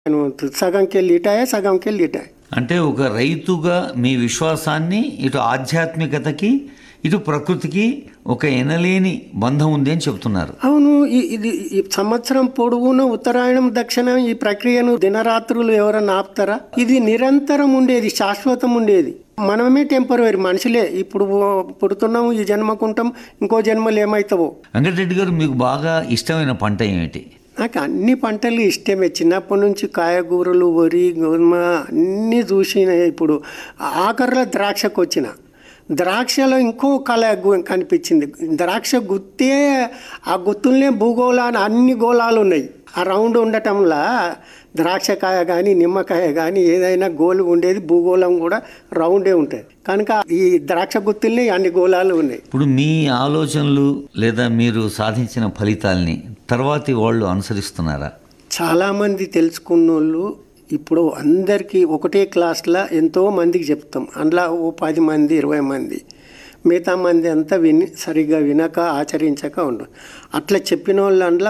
సగంకి వెళ్ళి ఇటాయే సగంకి వెళ్ళి ఇటాయే అంటే ఒక రైతుగా మీ విశ్వాసాన్ని ఇటు ఆధ్యాత్మికతకి ఇటు ప్రకృతికి ఒక ఎనలేని బంధం ఉంది అని చెప్తున్నారు అవును ఈ- ఇది ఈ సంవత్సరం పొడవునా ఉత్తరాయణం దక్షిణం ఈ ప్రక్రియను దినరాత్రులు ఎవరన్నా ఆపుతారా ఇది నిరంతరం ఉండేది శాశ్వతం ఉండేది మనమే టెంపరవరీ మనుషులే ఇప్పుడు పుడుతున్నాము ఈ జన్మకుంటాం ఇంకో జన్మలు ఏమవుతావో వెంకటరెడ్డి గారు మీకు బాగా ఇష్టమైన పంట ఏమిటి నాకు అన్ని పంటలు ఇష్టమే చిన్నప్పటి నుంచి కాయగూరలు వరి గోధుమ అన్నీ చూసిన ఇప్పుడు ఆఖరిలో ద్రాక్షకు వచ్చిన ద్రాక్షలో ఇంకో కళ గు- కనిపించింది ద్రాక్ష గుత్తే ఆ గుత్తుల్నే భూగోళాన్ని అన్ని గోళాలు ఉన్నాయి ఆ రౌండ్ ఉండటంలా ద్రాక్షకాయ కానీ నిమ్మకాయ కానీ ఏదైనా గోలు ఉండేది భూగోళం కూడా రౌండే ఉంటుంది కనుక ఈ ద్రాక్ష గుత్తుల్ని అన్ని గోళాలు ఉన్నాయి ఇప్పుడు మీ ఆలోచనలు లేదా మీరు సాధించిన ఫలితాల్ని తర్వాతి వాళ్ళు అనుసరిస్తున్నారా చాలామంది తెలుసుకున్న వాళ్ళు ఇప్పుడు అందరికీ ఒకటే క్లాస్లో ఎంతో మందికి చెప్తాం అందులో ఓ పది మంది ఇరవై మంది మిగతా మంది అంతా విని సరిగ్గా వినక ఆచరించక ఉండు అట్లా చెప్పిన వాళ్ళు అందులో